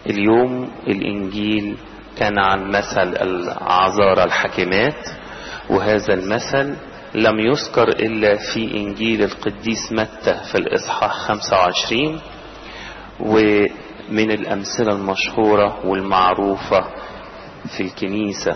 اليوم الإنجيل كان عن مثل العذارى الحكيمات وهذا المثل لم يذكر إلا في إنجيل القديس متى في الإصحاح 25 ومن الأمثلة المشهورة والمعروفة في الكنيسة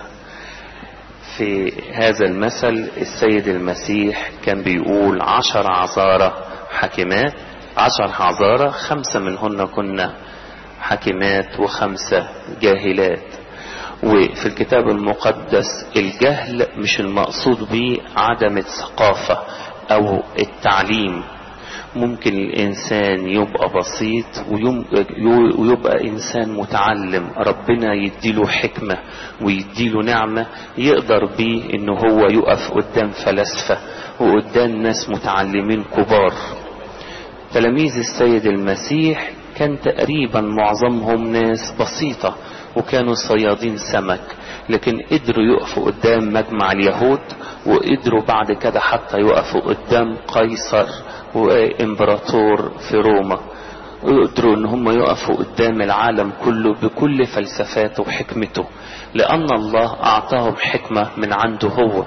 في هذا المثل السيد المسيح كان بيقول عشر عذارى حكيمات عشر عذارى خمسة منهن كنا حكيمات وخمسة جاهلات وفي الكتاب المقدس الجهل مش المقصود به عدم الثقافة او التعليم ممكن الانسان يبقى بسيط ويبقى انسان متعلم ربنا يديله حكمة ويديله نعمة يقدر بيه ان هو يقف قدام فلاسفة وقدام ناس متعلمين كبار تلاميذ السيد المسيح كان تقريبا معظمهم ناس بسيطة وكانوا صيادين سمك لكن قدروا يقفوا قدام مجمع اليهود وقدروا بعد كده حتى يقفوا قدام قيصر وامبراطور في روما وقدروا ان هم يقفوا قدام العالم كله بكل فلسفاته وحكمته لان الله اعطاهم حكمة من عنده هو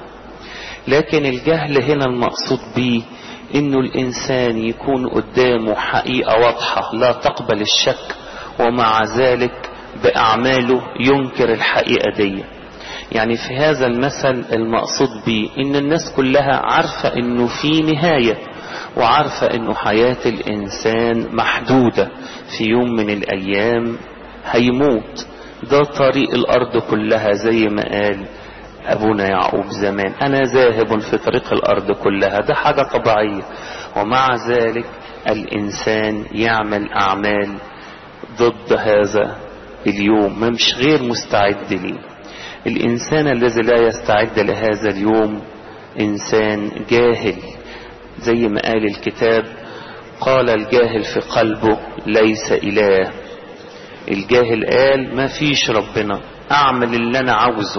لكن الجهل هنا المقصود به انه الانسان يكون قدامه حقيقة واضحة لا تقبل الشك ومع ذلك باعماله ينكر الحقيقة دي يعني في هذا المثل المقصود به ان الناس كلها عارفة انه في نهاية وعارفة انه حياة الانسان محدودة في يوم من الايام هيموت ده طريق الارض كلها زي ما قال ابونا يعقوب زمان انا ذاهب في طريق الارض كلها ده حاجة طبيعية ومع ذلك الانسان يعمل اعمال ضد هذا اليوم ما مش غير مستعد ليه الانسان الذي لا يستعد لهذا اليوم انسان جاهل زي ما قال الكتاب قال الجاهل في قلبه ليس اله الجاهل قال ما فيش ربنا اعمل اللي انا عاوزه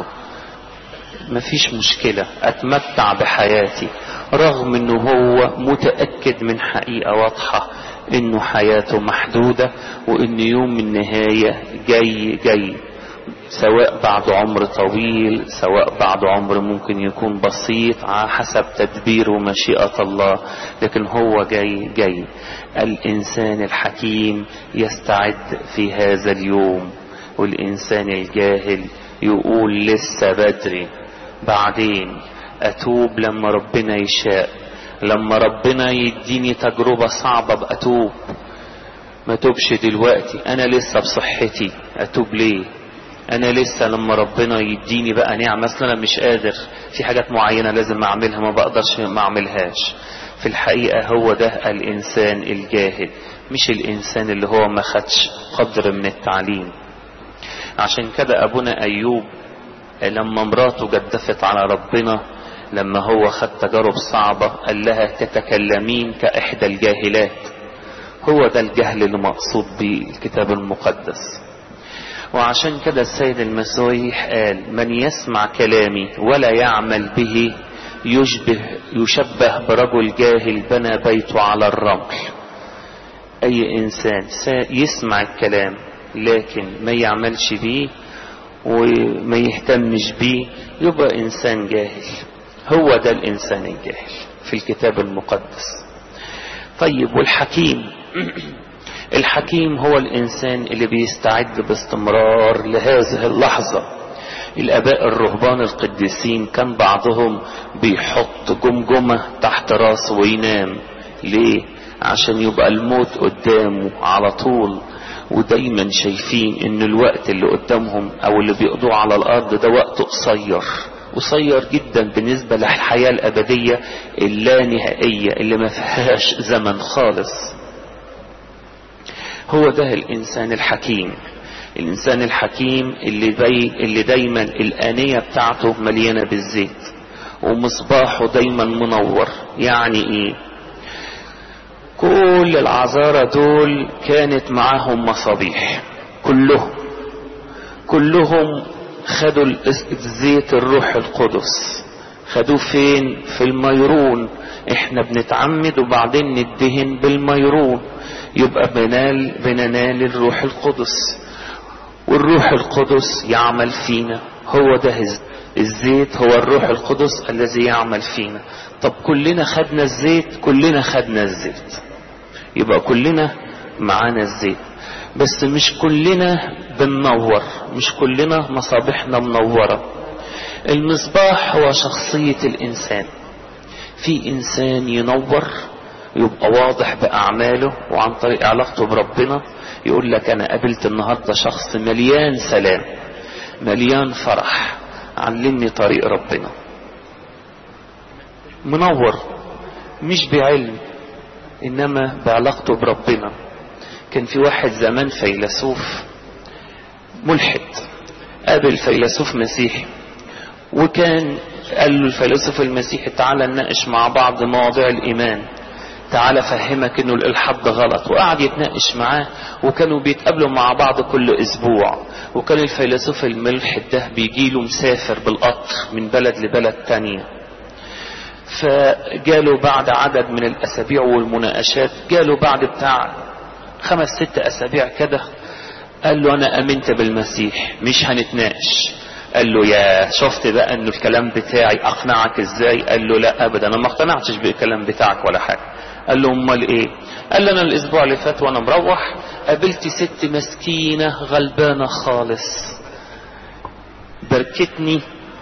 ما فيش مشكلة اتمتع بحياتي رغم انه هو متأكد من حقيقة واضحة انه حياته محدودة وان يوم النهاية جاي جاي سواء بعد عمر طويل سواء بعد عمر ممكن يكون بسيط على حسب تدبير ومشيئة الله لكن هو جاي جاي الإنسان الحكيم يستعد في هذا اليوم والإنسان الجاهل يقول لسه بدري بعدين أتوب لما ربنا يشاء لما ربنا يديني تجربة صعبة بأتوب ما توبش دلوقتي أنا لسه بصحتي أتوب ليه انا لسه لما ربنا يديني بقى نعمة اصل انا مش قادر في حاجات معينة لازم اعملها ما بقدرش ما اعملهاش في الحقيقة هو ده الانسان الجاهل مش الانسان اللي هو ما خدش قدر من التعليم عشان كده ابونا ايوب لما مراته جدفت على ربنا لما هو خد تجارب صعبة قال لها تتكلمين كاحدى الجاهلات هو ده الجهل اللي مقصود بالكتاب المقدس وعشان كده السيد المسيح قال من يسمع كلامي ولا يعمل به يشبه يشبه برجل جاهل بنى بيته على الرمل اي انسان يسمع الكلام لكن ما يعملش بيه وما يهتمش بيه يبقى انسان جاهل هو ده الانسان الجاهل في الكتاب المقدس طيب والحكيم الحكيم هو الانسان اللي بيستعد باستمرار لهذه اللحظة الاباء الرهبان القديسين كان بعضهم بيحط جمجمة تحت راسه وينام ليه عشان يبقى الموت قدامه على طول ودايما شايفين ان الوقت اللي قدامهم او اللي بيقضوه على الارض ده وقت قصير قصير جدا بالنسبة للحياة الابدية اللانهائية اللي ما فيهاش زمن خالص هو ده الانسان الحكيم الانسان الحكيم اللي, بي اللي دايما الانية بتاعته مليانة بالزيت ومصباحه دايما منور يعني ايه كل العذارى دول كانت معاهم مصابيح كلهم كلهم خدوا الزيت الروح القدس خدوه فين في الميرون احنا بنتعمد وبعدين ندهن بالميرون يبقى بنال بننال الروح القدس والروح القدس يعمل فينا هو ده الزيت هو الروح القدس الذي يعمل فينا طب كلنا خدنا الزيت كلنا خدنا الزيت يبقى كلنا معانا الزيت بس مش كلنا بننور مش كلنا مصابيحنا منورة المصباح هو شخصية الإنسان في إنسان ينور يبقى واضح بأعماله وعن طريق علاقته بربنا يقول لك أنا قابلت النهاردة شخص مليان سلام مليان فرح علمني طريق ربنا منور مش بعلم إنما بعلاقته بربنا كان في واحد زمان فيلسوف ملحد قابل فيلسوف مسيحي وكان قال له الفيلسوف المسيحي تعالى نناقش مع بعض مواضيع الإيمان تعالى فهمك انه الالحاد ده غلط وقعد يتناقش معاه وكانوا بيتقابلوا مع بعض كل اسبوع وكان الفيلسوف الملحد ده بيجي له مسافر بالقطر من بلد لبلد تانية فجاله بعد عدد من الاسابيع والمناقشات جاله بعد بتاع خمس ست اسابيع كده قال له انا امنت بالمسيح مش هنتناقش قال له يا شفت بقى انه الكلام بتاعي اقنعك ازاي قال له لا ابدا انا ما اقتنعتش بالكلام بتاعك ولا حاجه قال له امال ايه قال له انا الاسبوع اللي فات وانا مروح قابلت ست مسكينه غلبانه خالص بركتني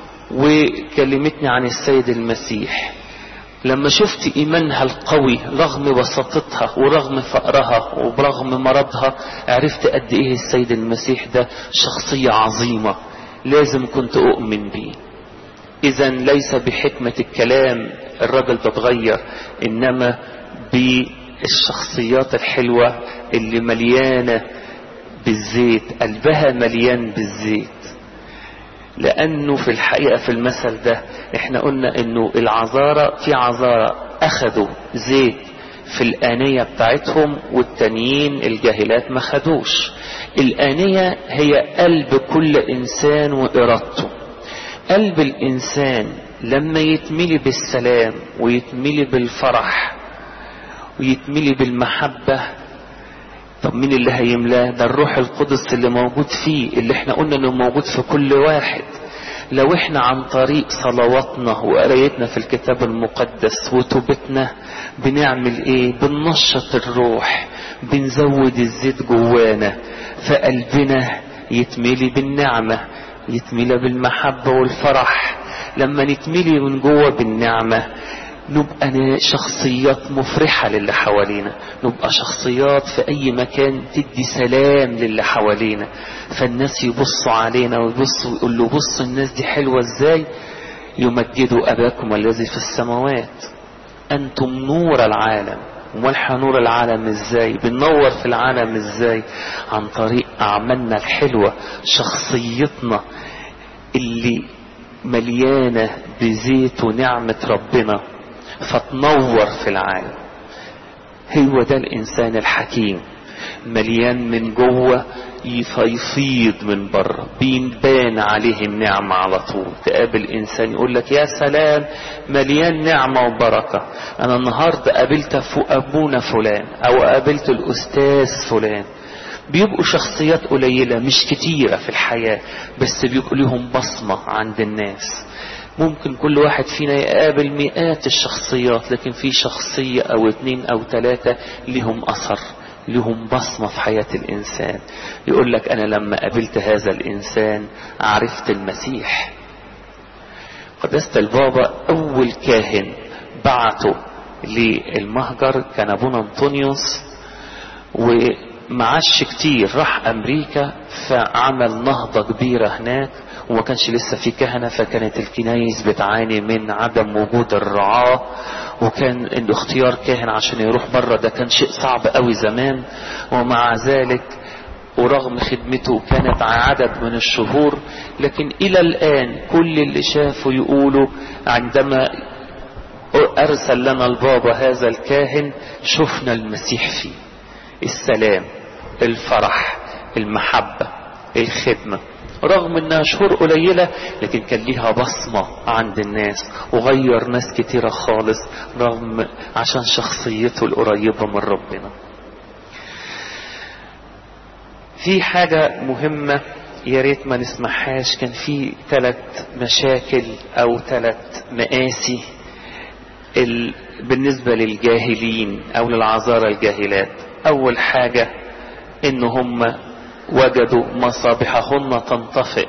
وكلمتني عن السيد المسيح لما شفت ايمانها القوي رغم بساطتها ورغم فقرها وبرغم مرضها عرفت قد ايه السيد المسيح ده شخصيه عظيمه لازم كنت اؤمن بيه اذا ليس بحكمة الكلام الراجل تتغير انما بالشخصيات الحلوة اللي مليانة بالزيت قلبها مليان بالزيت لانه في الحقيقة في المثل ده احنا قلنا انه العذارة في عذارة اخذوا زيت في الآنية بتاعتهم والتانيين الجاهلات ما خدوش الآنية هي قلب كل إنسان وإرادته قلب الإنسان لما يتملي بالسلام ويتملي بالفرح ويتملي بالمحبة طب مين اللي هيملاه ده الروح القدس اللي موجود فيه اللي احنا قلنا انه موجود في كل واحد لو احنا عن طريق صلواتنا وقرايتنا في الكتاب المقدس وتوبتنا بنعمل ايه بننشط الروح بنزود الزيت جوانا فقلبنا يتملي بالنعمة يتملي بالمحبة والفرح لما نتملي من جوه بالنعمة نبقى شخصيات مفرحة للي حوالينا نبقى شخصيات في أي مكان تدي سلام للي حوالينا فالناس يبصوا علينا ويبصوا ويقول له بص الناس دي حلوة ازاي يمجدوا أباكم الذي في السماوات أنتم نور العالم امال نور العالم ازاي بننور في العالم ازاي عن طريق اعمالنا الحلوه شخصيتنا اللي مليانه بزيت ونعمه ربنا فتنور في العالم هو ده الانسان الحكيم مليان من جوه فيفيض من بره بينبان عليه النعمة على طول تقابل انسان يقول لك يا سلام مليان نعمة وبركة انا النهاردة قابلت ابونا فلان او قابلت الاستاذ فلان بيبقوا شخصيات قليلة مش كتيرة في الحياة بس بيبقوا لهم بصمة عند الناس ممكن كل واحد فينا يقابل مئات الشخصيات لكن في شخصية او اتنين او تلاتة لهم اثر لهم بصمة في حياة الإنسان يقول لك أنا لما قابلت هذا الإنسان عرفت المسيح قداسة البابا أول كاهن بعته للمهجر كان أبونا أنطونيوس ومعاش كتير راح أمريكا فعمل نهضة كبيرة هناك وما كانش لسه في كهنة فكانت الكنايس بتعاني من عدم وجود الرعاة وكان انه اختيار كاهن عشان يروح بره ده كان شيء صعب قوي زمان ومع ذلك ورغم خدمته كانت عدد من الشهور لكن الى الان كل اللي شافوا يقولوا عندما ارسل لنا البابا هذا الكاهن شفنا المسيح فيه السلام الفرح المحبة الخدمة رغم انها شهور قليلة لكن كان ليها بصمة عند الناس وغير ناس كتيرة خالص رغم عشان شخصيته القريبة من ربنا في حاجة مهمة يا ريت ما نسمعهاش كان في ثلاث مشاكل او ثلاث مآسي ال... بالنسبة للجاهلين او للعذارى الجاهلات اول حاجة ان هم وجدوا مصابيحهن تنطفئ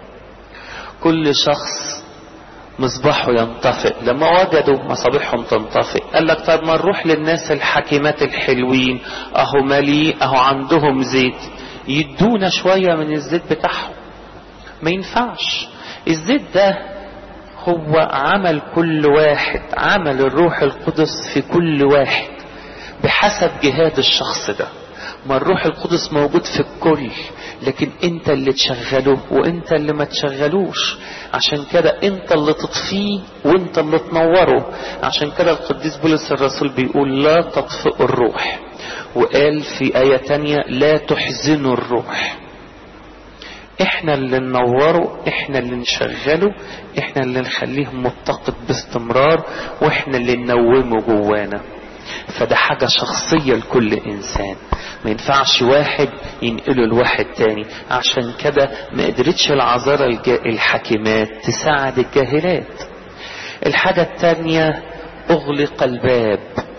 كل شخص مصباحه ينطفئ لما وجدوا مصابيحهم تنطفئ قال لك طب ما نروح للناس الحكيمات الحلوين اهو مليء اهو عندهم زيت يدونا شوية من الزيت بتاعهم ما ينفعش الزيت ده هو عمل كل واحد عمل الروح القدس في كل واحد بحسب جهاد الشخص ده ما الروح القدس موجود في الكل لكن انت اللي تشغله وانت اللي ما تشغلوش عشان كده انت اللي تطفيه وانت اللي تنوره عشان كده القديس بولس الرسول بيقول لا تطفئوا الروح وقال في آية تانية لا تحزنوا الروح احنا اللي ننوره احنا اللي نشغله احنا اللي نخليه متقد باستمرار واحنا اللي ننومه جوانا فده حاجة شخصية لكل انسان ما ينفعش واحد ينقله لواحد تاني عشان كده ما قدرتش العذارى الحكيمات تساعد الجاهلات الحاجة التانية اغلق الباب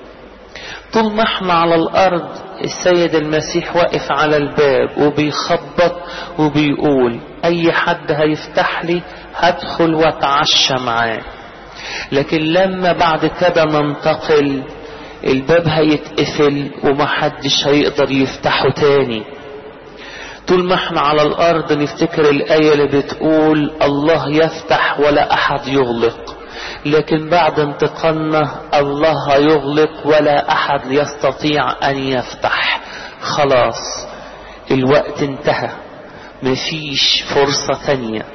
طول ما احنا على الارض السيد المسيح واقف على الباب وبيخبط وبيقول اي حد هيفتح لي هدخل واتعشى معاه لكن لما بعد كده ننتقل الباب هيتقفل ومحدش هيقدر يفتحه تاني طول ما احنا على الارض نفتكر الايه اللي بتقول الله يفتح ولا احد يغلق لكن بعد انتقالنا الله يغلق ولا احد يستطيع ان يفتح خلاص الوقت انتهى مفيش فرصة تانية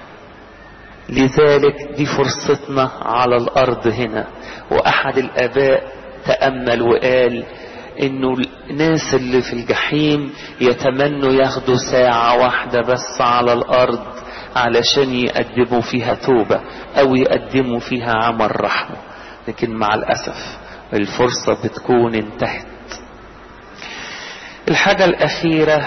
لذلك دي فرصتنا على الارض هنا واحد الاباء تأمل وقال انه الناس اللي في الجحيم يتمنوا ياخدوا ساعة واحدة بس على الارض علشان يقدموا فيها توبة او يقدموا فيها عمل رحمة لكن مع الاسف الفرصة بتكون انتهت الحاجة الاخيرة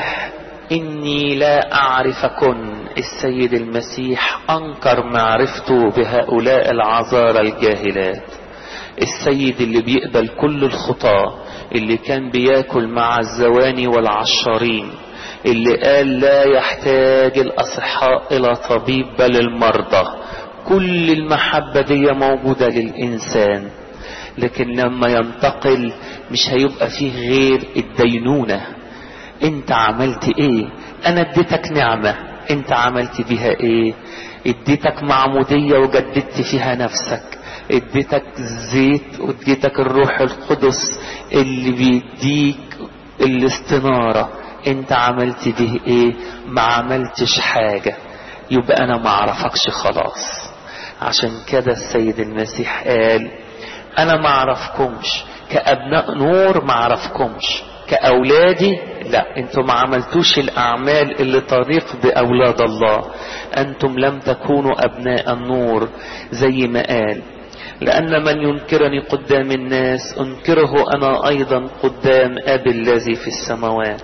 اني لا اعرفكن السيد المسيح انكر معرفته بهؤلاء العذارى الجاهلات السيد اللي بيقبل كل الخطاة اللي كان بياكل مع الزواني والعشارين اللي قال لا يحتاج الأصحاء إلى طبيب بل المرضى كل المحبة دي موجودة للإنسان لكن لما ينتقل مش هيبقى فيه غير الدينونة انت عملت ايه انا اديتك نعمة انت عملت بيها ايه اديتك معمودية وجددت فيها نفسك اديتك زيت واديتك الروح القدس اللي بيديك الاستنارة انت عملت به ايه ما عملتش حاجة يبقى انا ما اعرفكش خلاص عشان كده السيد المسيح قال انا ما اعرفكمش كابناء نور ما اعرفكمش كاولادي لا انتم ما عملتوش الاعمال اللي تليق باولاد الله انتم لم تكونوا ابناء النور زي ما قال لأن من ينكرني قدام الناس أنكره أنا أيضا قدام أبي الذي في السماوات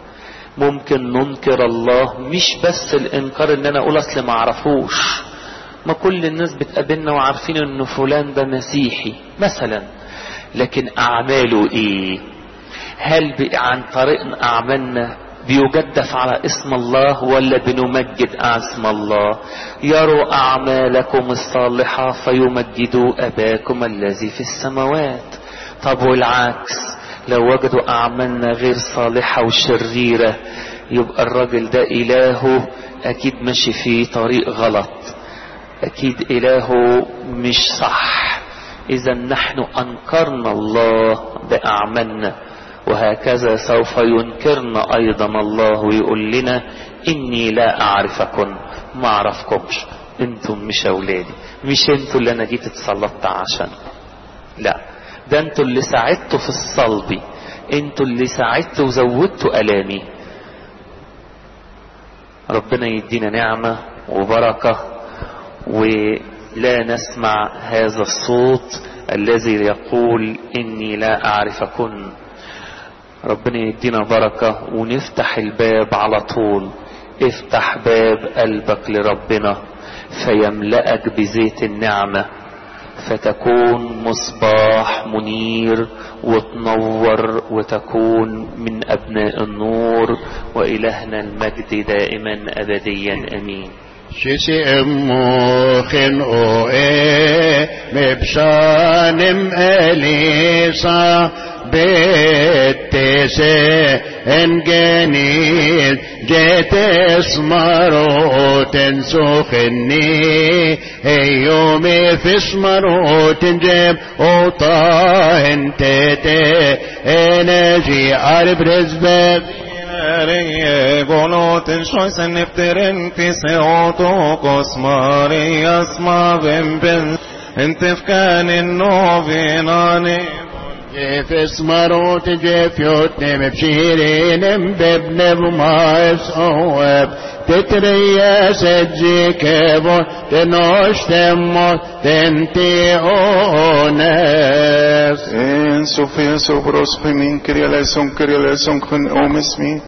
ممكن ننكر الله مش بس الإنكار إن أنا أقول أصل ما أعرفوش ما كل الناس بتقابلنا وعارفين إن فلان ده مسيحي مثلا لكن أعماله إيه هل عن طريق أعمالنا بيجدف على اسم الله ولا بنمجد اسم الله يروا اعمالكم الصالحة فيمجدوا اباكم الذي في السماوات طب والعكس لو وجدوا اعمالنا غير صالحة وشريرة يبقى الراجل ده الهه اكيد ماشي في طريق غلط اكيد الهه مش صح اذا نحن انكرنا الله باعمالنا وهكذا سوف ينكرنا ايضا الله ويقول لنا اني لا اعرفكم ما اعرفكمش انتم مش اولادي مش انتوا اللي انا جيت اتسلطت عشان لا ده انتوا اللي ساعدتوا في الصلب انتوا اللي ساعدتوا وزودتوا الامي ربنا يدينا نعمة وبركة ولا نسمع هذا الصوت الذي يقول اني لا اعرفكن ربنا يدينا بركة ونفتح الباب على طول افتح باب قلبك لربنا فيملأك بزيت النعمة فتكون مصباح منير وتنور وتكون من أبناء النور وإلهنا المجد دائما أبديا أمين شسي اموخن او ايه مبشانم اليسا بتسي ان جنيل جيت اسمرو تنسوخني يومي في اسمرو تنجيب او طاهن تتي انجي عرب رزباب Maria, goloten schoisen nefterin fiseotokos Maria smavim ben انتفكان النوفيناني جيف اسمروت جيف يوتنم بشيرين بابن بما يسوب تتريا سجي كيبو تنوش تمو تنتي اونس En Sofia Sobros Gemin Krialeson Krialeson Gen Omismi